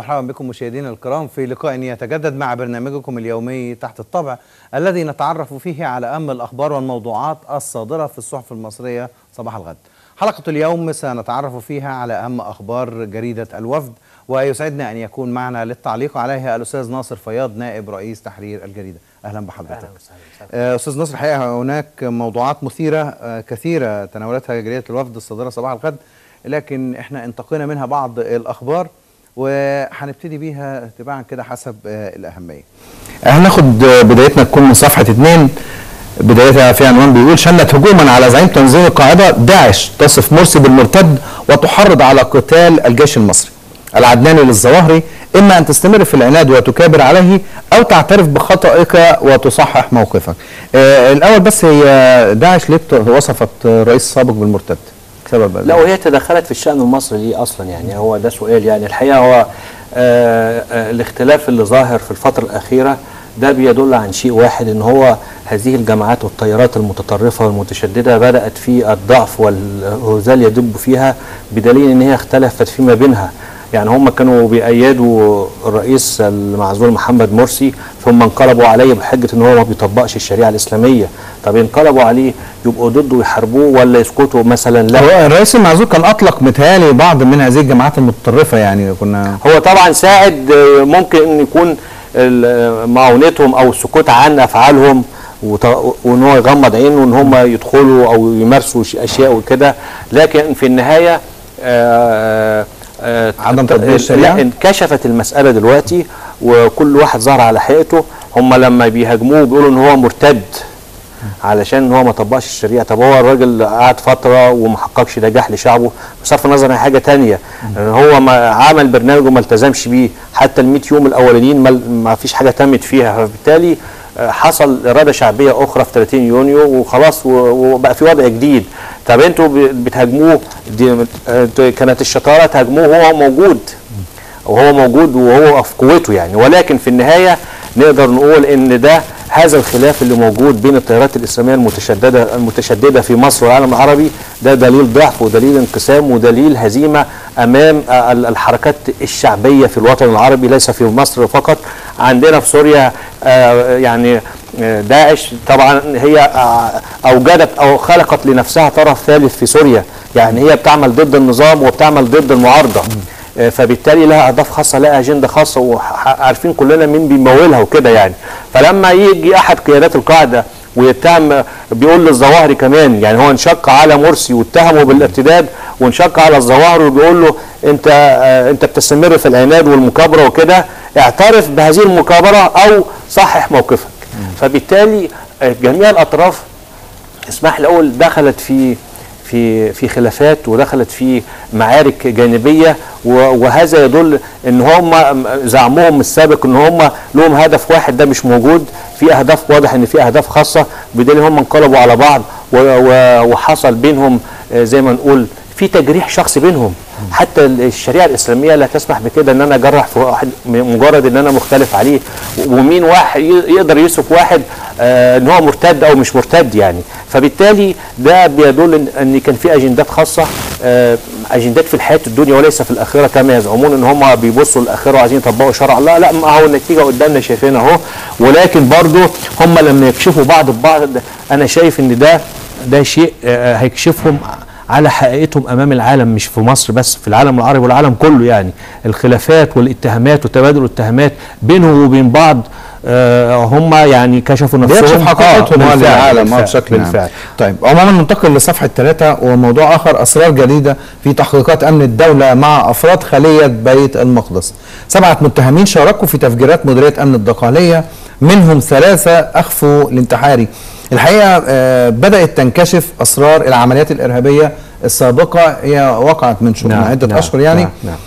مرحبا بكم مشاهدينا الكرام في لقاء يتجدد مع برنامجكم اليومي تحت الطبع الذي نتعرف فيه على أهم الأخبار والموضوعات الصادرة في الصحف المصرية صباح الغد حلقة اليوم سنتعرف فيها على أهم أخبار جريدة الوفد ويسعدنا أن يكون معنا للتعليق عليها الأستاذ ناصر فياض نائب رئيس تحرير الجريدة أهلا بحضرتك أهلا وسهلا. أستاذ ناصر الحقيقة هناك موضوعات مثيرة آه، كثيرة تناولتها جريدة الوفد الصادرة صباح الغد لكن احنا انتقينا منها بعض الأخبار وهنبتدي بيها تباعا كده حسب آه، الأهمية هناخد آه، بدايتنا تكون من صفحة اتنين بدايتها في عنوان بيقول شنت هجوما على زعيم تنظيم القاعدة داعش تصف مرسي بالمرتد وتحرض على قتال الجيش المصري العدناني للظواهري إما أن تستمر في العناد وتكابر عليه أو تعترف بخطئك وتصحح موقفك آه الأول بس هي داعش ليه بت- وصفت الرئيس السابق بالمرتد سبب لا وهي تدخلت في الشأن المصري ليه أصلا يعني هو ده سؤال يعني الحقيقة هو آه آه الاختلاف اللي ظاهر في الفترة الأخيرة ده بيدل عن شيء واحد ان هو هذه الجماعات والتيارات المتطرفة والمتشددة بدأت في الضعف والهزال يدب فيها بدليل ان هي اختلفت فيما بينها يعني هم كانوا بيأيدوا الرئيس المعزول محمد مرسي ثم انقلبوا عليه بحجة ان هو ما بيطبقش الشريعة الإسلامية طب انقلبوا عليه يبقوا ضده ويحاربوه ولا يسكتوا مثلا لا هو الرئيس المعزول كان أطلق متهيألي بعض من هذه الجماعات المتطرفة يعني كنا هو طبعا ساعد آه، ممكن ان يكون ال- آه، معونتهم او السكوت عن افعالهم وط- وان هو يغمض عينه ان هم يدخلوا او يمارسوا ش- اشياء وكده لكن في النهايه آه، آه، عدم ت- تطبيق الشريعة؟ لا انكشفت المساله دلوقتي وكل واحد ظهر على حقيقته هم لما بيهاجموه بيقولوا ان هو مرتد علشان هو ما طبقش الشريعه طب هو الراجل قعد فتره وما حققش نجاح لشعبه بصرف النظر عن حاجه تانية هو ما عمل برنامج وما التزمش بيه حتى ال 100 يوم الاولانيين ما- ما فيش حاجه تمت فيها فبالتالي آه، حصل اراده شعبيه اخرى في 30 يونيو وخلاص و- وبقى في وضع جديد طب انتوا ب- بتهاجموه دي آه، كانت الشطاره تهاجموه وهو موجود وهو موجود وهو في قوته يعني ولكن في النهايه نقدر نقول ان ده هذا الخلاف اللي موجود بين التيارات الاسلاميه المتشدده المتشدده في مصر والعالم العربي ده دليل ضعف ودليل انقسام ودليل هزيمه امام آه، ال- الحركات الشعبيه في الوطن العربي ليس في مصر فقط عندنا في سوريا آه، يعني آه، داعش طبعا هي آه، اوجدت او خلقت لنفسها طرف ثالث في سوريا يعني هي بتعمل ضد النظام وبتعمل ضد المعارضه آه، فبالتالي لها اهداف خاصه لها اجنده خاصه وعارفين كلنا مين بيمولها وكده يعني فلما يجي احد قيادات القاعده ويتهم بيقول للظواهري كمان يعني هو انشق على مرسي واتهمه بالارتداد وانشق على الظواهري وبيقول له انت آه، انت بتستمر في العناد والمكابره وكده اعترف بهذه المكابره او صحح موقفك فبالتالي آه، جميع الاطراف اسمح لي اقول دخلت في في في خلافات ودخلت في معارك جانبيه و- وهذا يدل ان هم زعمهم السابق ان هم لهم هدف واحد ده مش موجود في اهداف واضح ان في اهداف خاصه بدليل هم انقلبوا على بعض و- و- وحصل بينهم آه، زي ما نقول في تجريح شخصي بينهم حتى الشريعه الاسلاميه لا تسمح بكده ان انا اجرح في واحد مجرد ان انا مختلف عليه ومين واحد ي- يقدر يوصف واحد آه، ان هو مرتد او مش مرتد يعني فبالتالي ده بيدل ان إن كان في اجندات خاصه آه، اجندات في الحياه الدنيا وليس في الاخره كما يزعمون ان هم بيبصوا للاخره وعايزين يطبقوا شرع الله لا ما هو النتيجه قدامنا شايفينها اهو ولكن برضو هم لما يكشفوا بعض ببعض انا شايف ان ده ده شيء آه، هيكشفهم على حقيقتهم امام العالم مش في مصر بس في العالم العربي والعالم كله يعني الخلافات والاتهامات وتبادل الاتهامات بينهم وبين بعض آه هم يعني كشفوا نفسهم بيكشف حقيقتهم آه هو بالفعل، للعالم اه بالفعل، بشكل بالفعل. عام طيب عموما ننتقل لصفحه ثلاثه وموضوع اخر اسرار جديده في تحقيقات امن الدوله مع افراد خليه بيت المقدس سبعه متهمين شاركوا في تفجيرات مديريه امن الدقهليه منهم ثلاثه اخفوا الانتحاري الحقيقه آه بدات تنكشف اسرار العمليات الارهابيه السابقه هي وقعت من شهور نعم، من عده نعم، اشهر يعني نعم، نعم.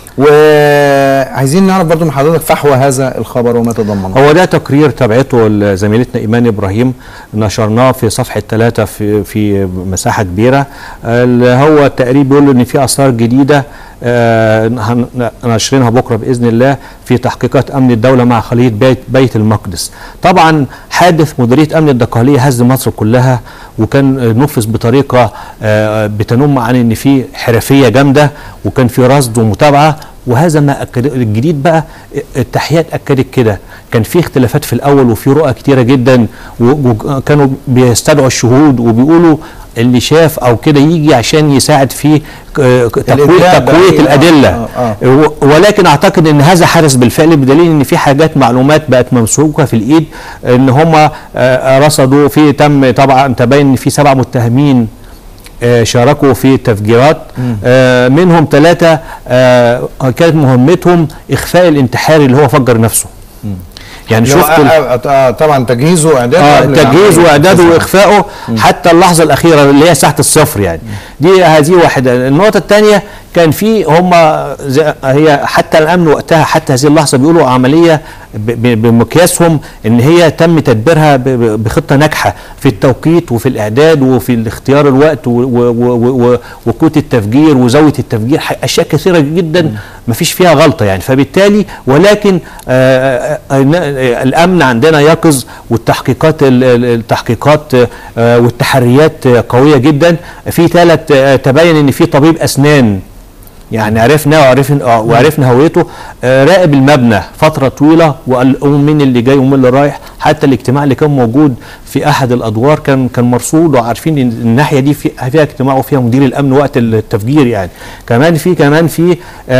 وعايزين نعرف برضو من حضرتك فحوى هذا الخبر وما تضمنه هو ده تقرير تابعته زميلتنا ايمان ابراهيم نشرناه في صفحه ثلاثة في في مساحه كبيره اللي هو التقرير بيقول ان في اسرار جديده آه، هن- ناشرينها بكره باذن الله في تحقيقات امن الدوله مع خليه بيت بيت المقدس. طبعا حادث مديريه امن الدقهليه هز مصر كلها وكان نفذ بطريقه آه، بتنم عن ان في حرفيه جامده وكان في رصد ومتابعه وهذا ما أكد الجديد بقى التحيات اكدت كده كان في اختلافات في الاول وفي رؤى كتيره جدا و- وكانوا بيستدعوا الشهود وبيقولوا اللي شاف او كده يجي عشان يساعد في ك- تقويه الإدلاء بقى تقويه إيه؟ آه، الادله آه، و- ولكن اعتقد ان هذا حدث بالفعل بدليل ان في حاجات معلومات بقت ممسوكه في الايد ان هم رصدوا في تم طبعا تبين ان في سبع متهمين آه، شاركوا في التفجيرات آه، منهم ثلاثه آه، كانت مهمتهم اخفاء الانتحاري اللي هو فجر نفسه يعني اللي هو شفت ال- آه، آه، آه، طبعا تجهيزه واعداده اه قبل تجهيزه العملية. واعداده واخفائه حتى اللحظه الاخيره اللي هي ساعه الصفر يعني دي هذه واحده النقطه الثانيه كان في هم زي- هي حتى الامن وقتها حتى هذه اللحظه بيقولوا عمليه ب- ب- بمقياسهم ان هي تم تدبيرها ب- ب- بخطه ناجحه في التوقيت وفي الاعداد وفي اختيار الوقت و- و- و- و- وكوت التفجير وزاويه التفجير ح- اشياء كثيره جدا ما فيش فيها غلطه يعني فبالتالي ولكن آه، آه، آه، الامن عندنا يقظ والتحقيقات ال- ال- التحقيقات آه، والتحريات آه، قويه جدا في ثلاث تبين ان في طبيب اسنان يعني عرفنا وعرفنا وعرفنا هويته آه، راقب المبنى فتره طويله وقال مين اللي جاي ومين اللي رايح حتى الاجتماع اللي كان موجود في احد الادوار كان كان مرصود وعارفين ان الناحيه دي في فيها اجتماع وفيها مدير الامن وقت التفجير يعني كمان في كمان في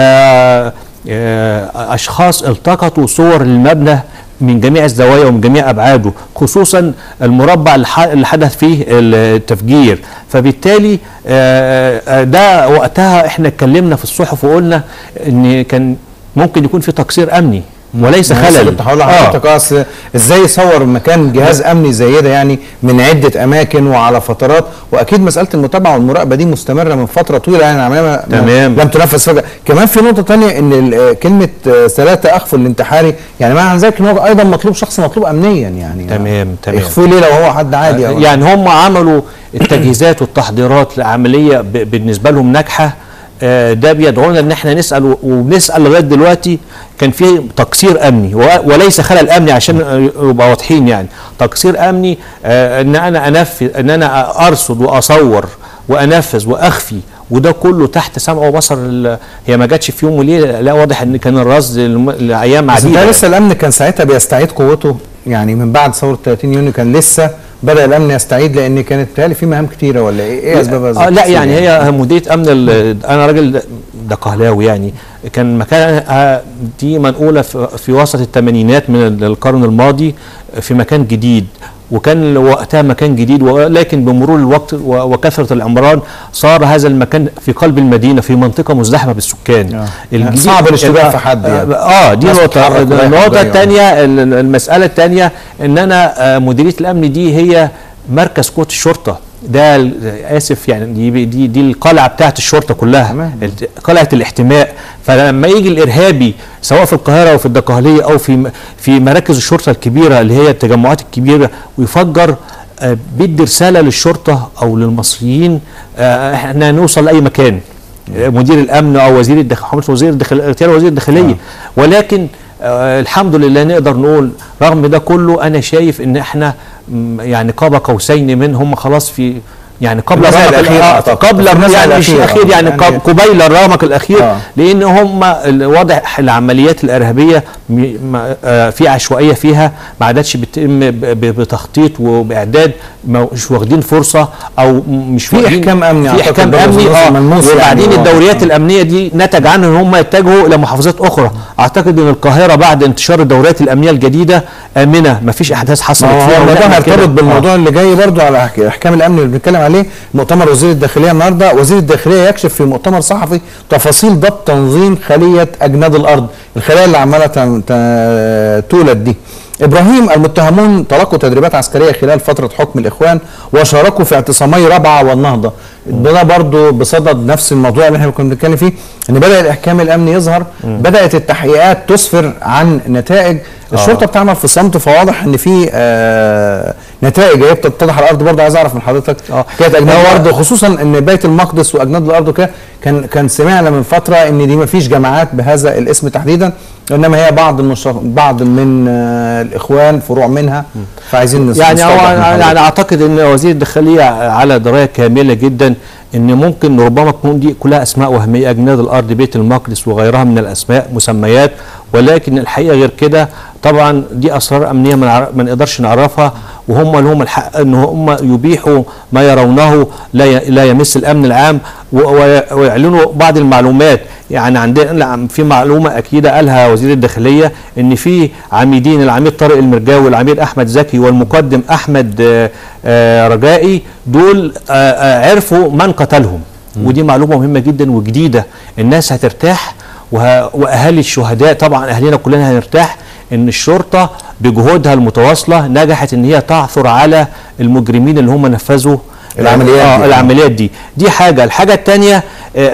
آه آه اشخاص التقطوا صور المبنى من جميع الزوايا ومن جميع ابعاده خصوصا المربع اللي ح- اللي حدث فيه التفجير فبالتالي آه، آه، ده وقتها احنا اتكلمنا في الصحف وقلنا ان كان ممكن يكون في تقصير امني وليس أنا لسه خلل كنت هقول آه. لحضرتك اه أصل ازاي يصور مكان جهاز امني زي ده يعني من عده اماكن وعلى فترات واكيد مساله المتابعه والمراقبه دي مستمره من فتره طويله يعني العمليه ما- ما- تمام. لم تنفذ فجاه كمان في نقطه ثانيه ان ال- آه، كلمه آه، ثلاثه اخفوا الانتحاري يعني معنى ذلك ان هو ايضا مطلوب شخص مطلوب امنيا يعني تمام، تمام. يخفوه ليه لو هو حد عادي أو يعني هم عملوا التجهيزات والتحضيرات لعمليه ب- بالنسبه لهم ناجحه آه، ده بيدعونا ان احنا نسال و- وبنسال لغايه دلوقتي كان في تقصير امني و- وليس خلل امني عشان آه، يبقى واضحين يعني تقصير امني آه، ان انا انفذ ان انا ارصد واصور وانفذ واخفي وده كله تحت سمع وبصر ال- هي ما جاتش في يوم وليله لا واضح ان كان الرصد الم- لايام بس عديده ده لسه الامن كان ساعتها بيستعيد قوته يعني من بعد ثوره 30 يونيو كان لسه بدا الامن يستعيد لان كانت بتهيألي في مهام كتيره ولا ايه ايه اسبابها آه لا يعني هي مديريه امن ال- انا راجل ده قهلاوي يعني كان مكانها دي منقوله في, في وسط الثمانينات من ال- القرن الماضي في مكان جديد وكان وقتها مكان جديد ولكن بمرور الوقت و- وكثره العمران صار هذا المكان في قلب المدينه في منطقه مزدحمه بالسكان آه. الجديد- صعب الاشتباه في حد يعني. اه دي ناس نقطه بتتحرك رايح النقطه وجاي. الثانيه ال- المساله الثانيه ان انا آه، مديريه الامن دي هي مركز قوه الشرطه ده ال- اسف يعني دي دي دي القلعه بتاعت الشرطه كلها تمام. الت- قلعه الاحتماء فلما يجي الارهابي سواء في القاهره او في الدقهليه او في م- في مراكز الشرطه الكبيره اللي هي التجمعات الكبيره ويفجر آه، بيدي رساله للشرطه او للمصريين آه، احنا نوصل لاي مكان آه، مدير الامن او وزير الداخليه محمد وزير الداخليه اغتيال وزير الداخليه ولكن آه الحمد لله نقدر نقول رغم ده كله انا شايف ان احنا م، يعني قاب قوسين من هم خلاص في يعني قبل المسألة الرمق الأخيرة آه أعتقد. قبل في المسألة يعني مش الأخيرة. الاخير يعني, يعني- قب- قبيل الرمق الاخير آه. لان هم ال- واضح العمليات الارهابيه م- ما- آه، في عشوائيه فيها ما عادتش بتتم ب- ب- بتخطيط وباعداد ما- مش واخدين فرصه او م- مش في واخدين إحكام أمني في أعتقد احكام برضه امني ظروف اه ملموس يعني. وبعدين آه. الدوريات الامنيه دي نتج عنها ان هم يتجهوا الى محافظات اخرى اعتقد ان القاهره بعد انتشار الدوريات الامنيه الجديده امنه ما فيش احداث حصلت ما هو فيها الموضوع ونعمل كده. هيرتبط آه. بالموضوع اللي جاي برضو على أحك- احكام الامن اللي بنتكلم عليه مؤتمر وزير الداخليه النهارده وزير الداخليه يكشف في مؤتمر صحفي تفاصيل ضبط تنظيم خليه اجناد الارض الخلايا اللي عماله تن- ت- تولد دي ابراهيم المتهمون تلقوا تدريبات عسكريه خلال فتره حكم الاخوان وشاركوا في اعتصامي رابعه والنهضه ده برضو بصدد نفس الموضوع اللي احنا كنا بنتكلم فيه ان بدا الاحكام الامني يظهر بدات التحقيقات تسفر عن نتائج الشرطه بتعمل في صمت فواضح ان في آه نتائج هي بتتضح على الارض برضه عايز اعرف من حضرتك آه. حكايه اجناد هو- الارض خصوصا ان بيت المقدس واجناد الارض وكده كان كان سمعنا من فتره ان دي ما فيش جماعات بهذا الاسم تحديدا انما هي بعض المشرف... بعض من آه، الاخوان فروع منها فعايزين نس- يعني هو نستوضح من يعني حضرتك. اعتقد ان وزير الداخليه على درايه كامله جدا ان ممكن ربما تكون دي كلها اسماء وهميه اجناد الارض بيت المقدس وغيرها من الاسماء مسميات ولكن الحقيقه غير كده طبعا دي اسرار امنيه ما نعر- ما نقدرش نعرفها وهم لهم الحق ان هم يبيحوا ما يرونه لا ي- لا يمس الامن العام و- و- ويعلنوا بعض المعلومات يعني عندنا في معلومه اكيده قالها وزير الداخليه ان في عميدين العميد طارق المرجاوي والعميد احمد زكي والمقدم احمد آه، آه، رجائي دول آه، آه، عرفوا من قتلهم ودي معلومه مهمه جدا وجديده الناس هترتاح وه- واهالي الشهداء طبعا اهالينا كلنا هنرتاح ان الشرطه بجهودها المتواصله نجحت ان هي تعثر على المجرمين اللي هم نفذوا العمليات آه دي. العمليات دي دي حاجه الحاجه الثانيه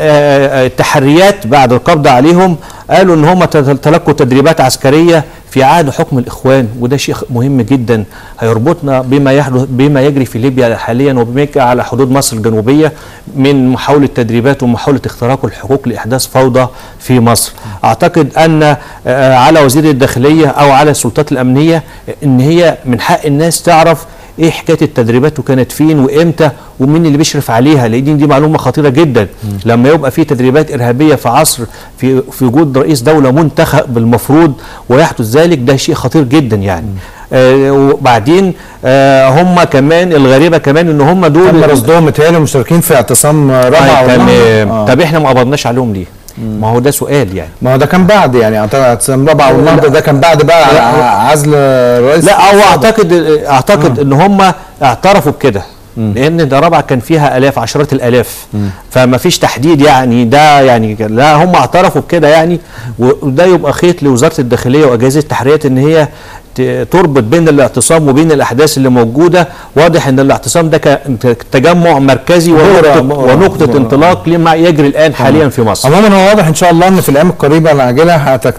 التحريات بعد القبض عليهم قالوا ان هم تل- تلقوا تدريبات عسكريه في عهد حكم الاخوان وده شيء مهم جدا هيربطنا بما يحدث بما يجري في ليبيا حاليا وبما يجري على حدود مصر الجنوبيه من محاوله تدريبات ومحاوله اختراق الحقوق لاحداث فوضى في مصر اعتقد ان آه، على وزير الداخليه او على السلطات الامنيه ان هي من حق الناس تعرف ايه حكايه التدريبات وكانت فين وامتى ومين اللي بيشرف عليها لان دي معلومه خطيره جدا لما يبقى في تدريبات ارهابيه في عصر في في وجود رئيس دوله منتخب المفروض ويحدث ذلك ده شيء خطير جدا يعني آه وبعدين آه هم كمان الغريبه كمان ان هم دول تم رصدهم متهيألي مشتركين في اعتصام رابعه آه تمام والنهضة. آه. طب احنا ما قبضناش عليهم ليه؟ ما هو ده سؤال يعني ما هو ده كان بعد يعني اعتقد اعتصام رابعه والنهضه ده كان بعد بقى لا، ع- عزل الرئيس لا هو اعتقد اعتقد ان هم اعترفوا بكده لان ده رابعه كان فيها الاف عشرات الالاف فما فيش تحديد يعني ده يعني لا هم اعترفوا بكده يعني وده يبقى خيط لوزاره الداخليه واجهزه التحريات ان هي ت- تربط بين الاعتصام وبين الاحداث اللي موجوده واضح ان الاعتصام ده ك- تجمع مركزي ونقطه, بؤرة- ونقطة بؤرة. انطلاق لما يجري الان حاليا في مصر عموما هو واضح ان شاء الله ان في الايام القريبه العاجله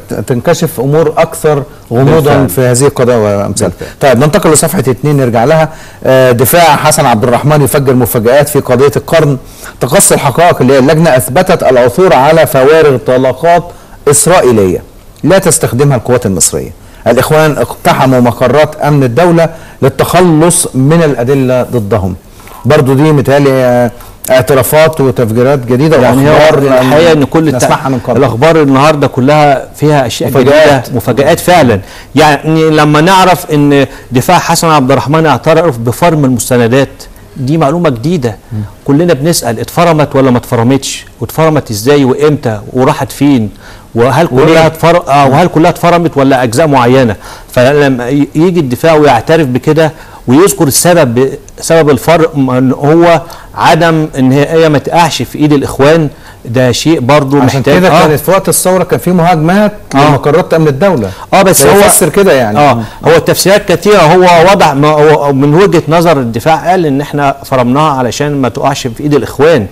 هتنكشف امور اكثر غموضا بالفعل. في هذه القضايا وامثالها. طيب ننتقل لصفحه اثنين نرجع لها آه، دفاع حسن عبد الرحمن يفجر مفاجات في قضيه القرن تقصي الحقائق اللي هي اللجنه اثبتت العثور على فوارغ طلقات اسرائيليه لا تستخدمها القوات المصريه. الاخوان اقتحموا مقرات امن الدوله للتخلص من الادله ضدهم. برضو دي متهيألي آه، اعترافات وتفجيرات جديده يعني هو واخبار الحقيقه ان كل التع- نسمعها من قبل الاخبار النهارده كلها فيها اشياء مفاجآت. جديده مفاجات فعلا يعني لما نعرف ان دفاع حسن عبد الرحمن اعترف بفرم المستندات دي معلومه جديده كلنا بنسال اتفرمت ولا ما اتفرمتش واتفرمت ازاي وامتى وراحت فين وهل كلها اتفر... آه وهل كلها اتفرمت ولا اجزاء معينه فلما ي- يجي الدفاع ويعترف بكده ويذكر السبب سبب الفرق ان هو عدم ان هي ما تقعش في ايد الاخوان ده شيء برضو عشان محتاج كده آه. كانت في وقت الثوره كان في مهاجمات آه. لمقرات امن الدوله اه بس هو فيفسر كده يعني اه هو التفسيرات كتيره هو وضع ما هو من وجهه نظر الدفاع قال ان احنا فرمناها علشان ما تقعش في ايد الاخوان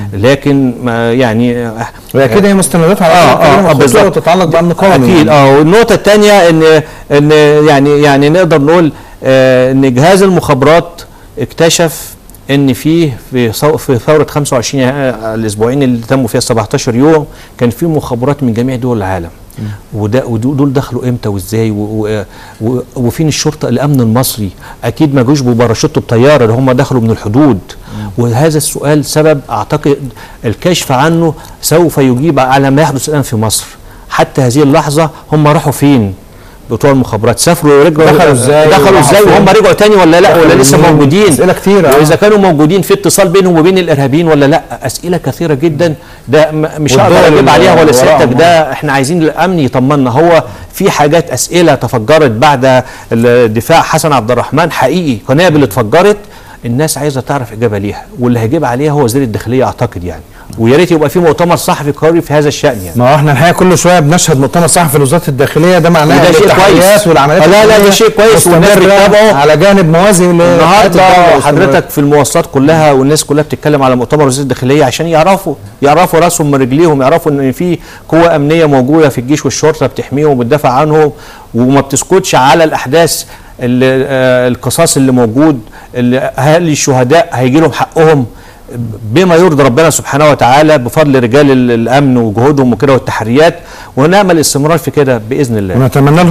لكن ما يعني آه، وهي كده هي مستندات على اه اه, آه بالظبط وتتعلق بامن قومي اكيد اه والنقطه الثانيه ان ان يعني يعني نقدر نقول آه ان جهاز المخابرات اكتشف ان فيه في صو- في ثوره 25 يناير الاسبوعين اللي تموا فيها 17 يوم كان في مخابرات من جميع دول العالم وده ودول دخلوا امتى وازاي و- و- و- وفين الشرطه الامن المصري اكيد ما جوش بباراشوت بطياره ده هم دخلوا من الحدود وهذا السؤال سبب اعتقد الكشف عنه سوف يجيب على ما يحدث الان في مصر حتى هذه اللحظه هم راحوا فين بتوع المخابرات سافروا ورجعوا دخلوا إزاي دخلوا وراحوا ازاي فين؟ وهم رجعوا تاني ولا لا ولا دخلوا لسه منين؟ موجودين أسئلة كتيرة، آه. واذا كانوا موجودين في اتصال بينهم وبين الارهابيين ولا لا اسئله كثيره جدا ده م- مش هقدر والدول اجيب اللي عليها ولا وراهم، سيادتك ده احنا عايزين الامن يطمنا هو في حاجات اسئله تفجرت بعد الدفاع حسن عبد الرحمن حقيقي قنابل اتفجرت الناس عايزه تعرف اجابه ليها واللي هيجيب عليها هو وزير الداخليه اعتقد يعني ويا ريت يبقى في مؤتمر صحفي قوي في هذا الشان يعني ما هو احنا الحقيقه كل شويه بنشهد مؤتمر صحفي لوزاره الداخليه ده معناه وده إن شيء التحقيقات كويس. والعمليات لا، لا، ده الأمنية شيء كويس والناس مستمرة بتتابعه. على جانب موازي لحياة الدولة النهارده واستمرار. حضرتك في المواصلات كلها والناس كلها بتتكلم على مؤتمر وزير الداخليه عشان يعرفوا يعرفوا راسهم من رجليهم يعرفوا ان في قوه امنيه موجوده في الجيش والشرطه بتحميهم وبتدافع عنهم وما بتسكتش على الاحداث اللي آه، القصاص اللي موجود اللي اهالي الشهداء هيجي لهم حقهم بما يرضي ربنا سبحانه وتعالى بفضل رجال ال- الامن وجهودهم وكده والتحريات ونامل الاستمرار في كده باذن الله ونتمنى